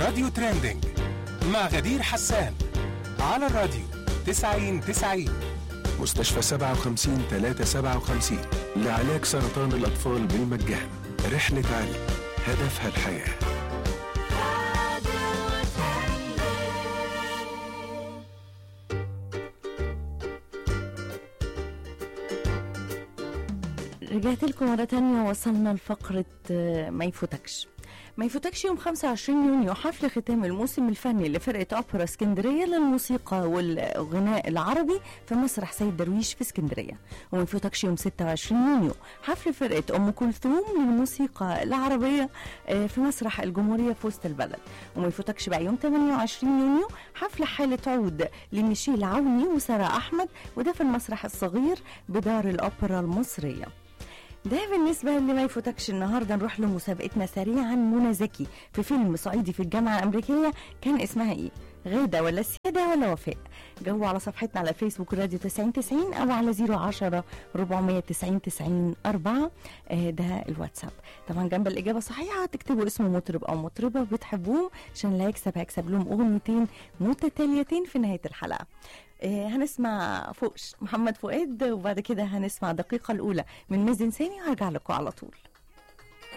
راديو تريندينج مع غدير حسان على الراديو 90 90 مستشفى 57 357 لعلاج سرطان الأطفال بالمجان رحلة علم هدفها الحياه رجعت لكم مرة تانية وصلنا لفقرة آه، ما يفوتكش ما يفوتكش يوم 25 يونيو حفل ختام الموسم الفني لفرقة أوبرا اسكندرية للموسيقى والغناء العربي في مسرح سيد درويش في اسكندرية وما يفوتكش يوم 26 يونيو حفل فرقة أم كلثوم للموسيقى العربية آه، في مسرح الجمهورية في وسط البلد وما يفوتكش بقى يوم 28 يونيو حفل حالة عود لميشيل عوني وسارة أحمد وده في المسرح الصغير بدار الأوبرا المصرية ده بالنسبة اللي ما يفوتكش النهاردة نروح لمسابقتنا سريعا منى زكي في فيلم صعيدي في الجامعة الأمريكية كان اسمها إيه؟ غادة ولا السيادة ولا وفاء؟ جاوبوا على صفحتنا على فيسبوك راديو 9090 أو على 010 490 90 4 آه ده الواتساب طبعا جنب الإجابة صحيحة تكتبوا اسم مطرب أو مطربة بتحبوهم عشان اللي هيكسب هيكسب لهم أغنيتين متتاليتين في نهاية الحلقة آه، هنسمع فوقش محمد فؤاد وبعد كده هنسمع دقيقة الأولى من مازن سامي وهرجع لكم على طول